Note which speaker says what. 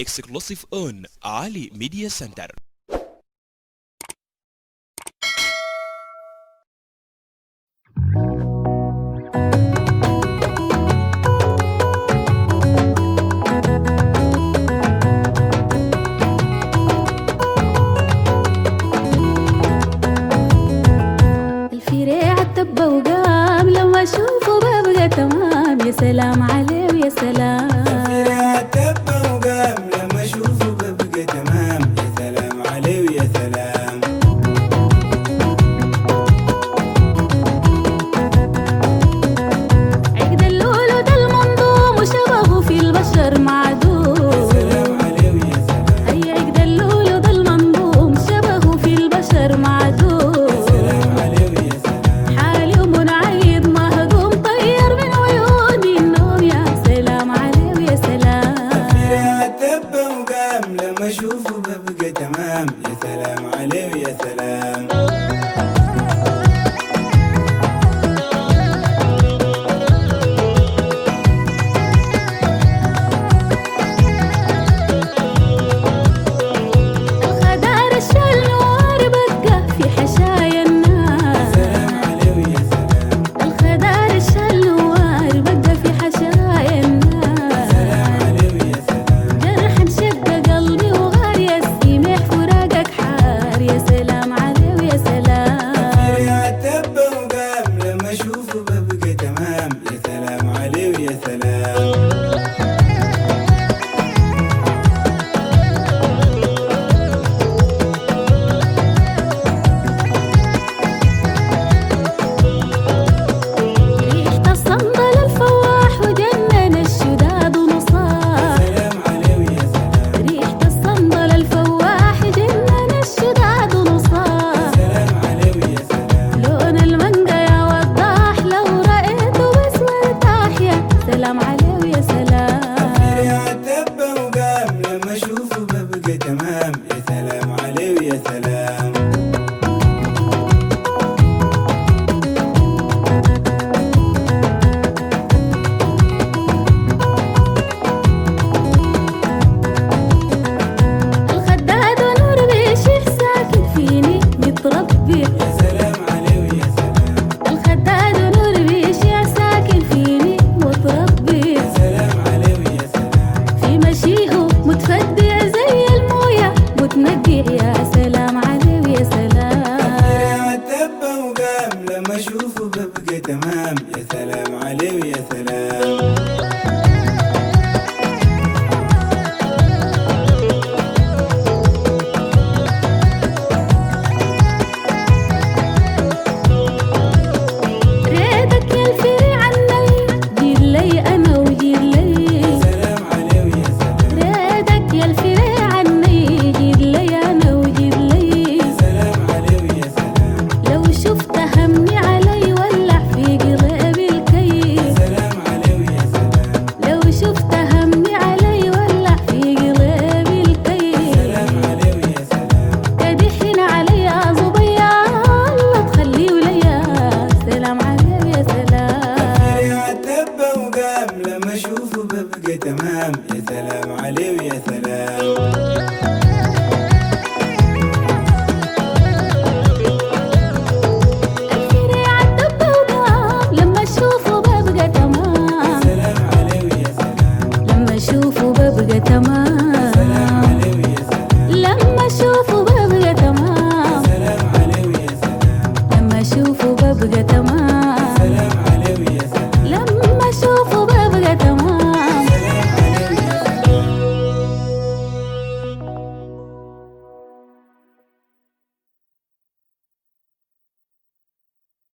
Speaker 1: exclusive on Ali Media Center.
Speaker 2: الفيري عالدبة وقام لما اشوفه ببقى تمام يا سلام عليه ويا سلام
Speaker 3: فرع تبا وقام لما اشوفه ببقى تمام يا سلام عليه ويا سلام
Speaker 2: عقد اللولو ده المنظوم وشبهه في البشر معدوم
Speaker 3: سلام عليه ويا سلام
Speaker 2: اي عقد اللولو ده المنظوم شبهه في البشر معدوم
Speaker 3: سلام عليه ويا سلام
Speaker 2: حالي ومنعيد مهضوم طير من عيوني النوم يا سلام عليه ويا سلام
Speaker 3: فرع تبا وقام لما اشوفه ببقى